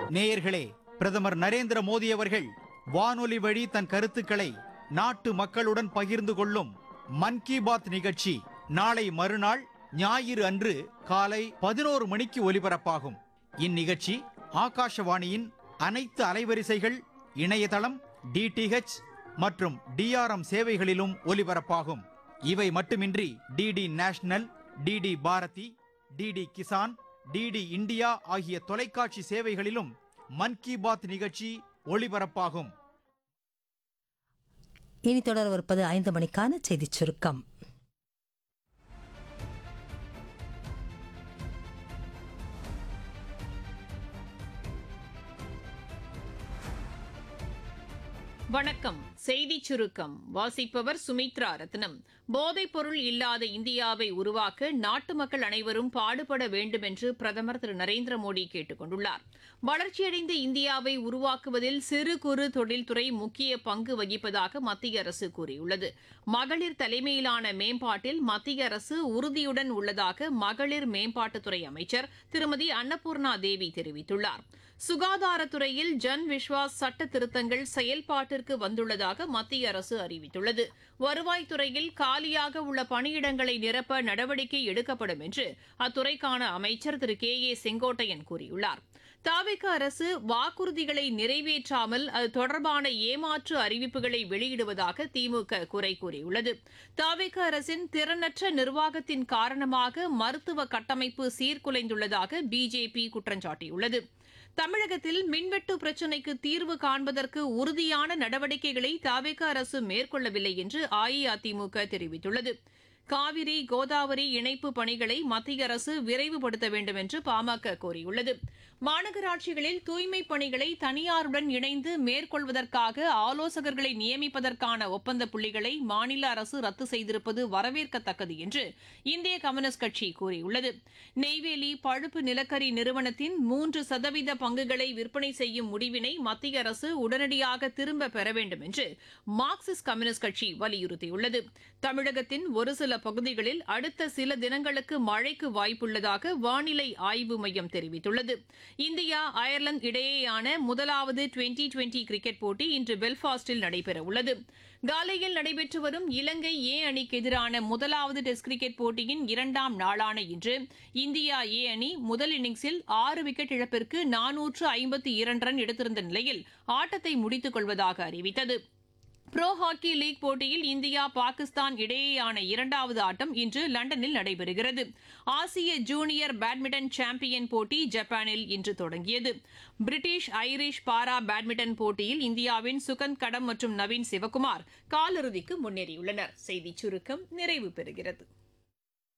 நேயர்களே பிரதமர் நரேந்திர மோடி அவர்கள் வானொலி வழி தன் கருத்துக்களை நாட்டு மக்களுடன் பகிர்ந்து கொள்ளும் மன் கி பாத் நிகழ்ச்சி நாளை மறுநாள் ஞாயிறு அன்று காலை பதினோரு மணிக்கு ஒலிபரப்பாகும் இந்நிகழ்ச்சி ஆகாஷவாணியின் அனைத்து அலைவரிசைகள் இணையதளம் டிடிஹெச் மற்றும் டிஆர்எம் சேவைகளிலும் ஒலிபரப்பாகும் இவை மட்டுமின்றி DD National DD Bharati DD Kisan DD India ஆகிய தொலைக்காட்சி சேவைகளிலும் மன் கி பாத் நிகழ்ச்சி ஒளிபரப்பாகும் இனி தொடரவிருப்பது ஐந்து மணிக்கான செய்திச் சுருக்கம் வணக்கம் செய்திச் சுருக்கம் வாசிப்பவர் சுமித்ரா ரத்னம் போதைப் பொருள் இல்லாத இந்தியாவை உருவாக்க நாட்டு மக்கள் அனைவரும் பாடுபட வேண்டும் என்று பிரதமர் திரு நரேந்திர மோடி கேட்டுக் கொண்டுள்ளார் வளர்ச்சியடைந்த இந்தியாவை உருவாக்குவதில் சிறு குறு தொழில்துறை முக்கிய பங்கு வகிப்பதாக மத்திய அரசு கூறியுள்ளது மகளிர் தலைமையிலான மேம்பாட்டில் மத்திய அரசு உறுதியுடன் உள்ளதாக மகளிர் மேம்பாட்டுத்துறை அமைச்சர் திருமதி அன்னபூர்ணா தேவி தெரிவித்துள்ளார் சுகாதாரத்துறையில் ஜன் விஸ்வாஸ் சட்ட திருத்தங்கள் செயல்பாட்டிற்கு வந்துள்ளதாக மத்திய அரசு அறிவித்துள்ளது வருவாய்த்துறையில் காலியாக உள்ள பணியிடங்களை நிரப்ப நடவடிக்கை எடுக்கப்படும் என்று அத்துறைக்கான அமைச்சர் திரு கே ஏ செங்கோட்டையன் கூறியுள்ளார் தாவிக அரசு வாக்குறுதிகளை நிறைவேற்றாமல் அது தொடர்பான ஏமாற்று அறிவிப்புகளை வெளியிடுவதாக திமுக குறை கூறியுள்ளது தாவிக அரசின் திறனற்ற நிர்வாகத்தின் காரணமாக மருத்துவ கட்டமைப்பு சீர்குலைந்துள்ளதாக பிஜேபி குற்றம் சாட்டியுள்ளது தமிழகத்தில் மின்வெட்டு பிரச்சினைக்கு தீர்வு காண்பதற்கு உறுதியான நடவடிக்கைகளை தாவேக அரசு மேற்கொள்ளவில்லை என்று அஇஅதிமுக தெரிவித்துள்ளது காவிரி கோதாவரி இணைப்பு பணிகளை மத்திய அரசு விரைவுபடுத்த வேண்டும் என்று பாமக கோரியுள்ளது மாநகராட்சிகளில் தூய்மைப் பணிகளை தனியாருடன் இணைந்து மேற்கொள்வதற்காக ஆலோசகர்களை நியமிப்பதற்கான ஒப்பந்த புள்ளிகளை மாநில அரசு ரத்து செய்திருப்பது வரவேற்கத்தக்கது என்று இந்திய கம்யூனிஸ்ட் கட்சி கூறியுள்ளது நெய்வேலி பழுப்பு நிலக்கரி நிறுவனத்தின் மூன்று சதவீத பங்குகளை விற்பனை செய்யும் முடிவினை மத்திய அரசு உடனடியாக திரும்ப பெற வேண்டும் என்று மார்க்சிஸ்ட் கம்யூனிஸ்ட் கட்சி வலியுறுத்தியுள்ளது தமிழகத்தின் ஒரு சில பகுதிகளில் அடுத்த சில தினங்களுக்கு மழைக்கு வாய்ப்புள்ளதாக வானிலை ஆய்வு மையம் தெரிவித்துள்ளது இந்தியா அயர்லாந்து இடையேயான முதலாவது டுவெண்டி டுவெண்டி கிரிக்கெட் போட்டி இன்று பெல்பாஸ்டில் நடைபெறவுள்ளது காலையில் நடைபெற்று வரும் இலங்கை ஏ அணிக்கு எதிரான முதலாவது டெஸ்ட் கிரிக்கெட் போட்டியின் இரண்டாம் நாளான இன்று இந்தியா ஏ அணி முதல் இன்னிங்ஸில் ஆறு விக்கெட் இழப்பிற்கு நானூற்று ஐம்பத்தி இரண்டு ரன் எடுத்திருந்த நிலையில் ஆட்டத்தை முடித்துக் கொள்வதாக அறிவித்தது புரோ ஹாக்கி லீக் போட்டியில் இந்தியா பாகிஸ்தான் இடையேயான இரண்டாவது ஆட்டம் இன்று லண்டனில் நடைபெறுகிறது ஆசிய ஜூனியர் பேட்மிண்டன் சாம்பியன் போட்டி ஜப்பானில் இன்று தொடங்கியது பிரிட்டிஷ் ஐரிஷ் பாரா பேட்மிண்டன் போட்டியில் இந்தியாவின் சுகந்த் கடம் மற்றும் நவீன் சிவகுமார் காலிறுதிக்கு முன்னேறியுள்ளனர் செய்திச் சுருக்கம் நிறைவு பெறுகிறது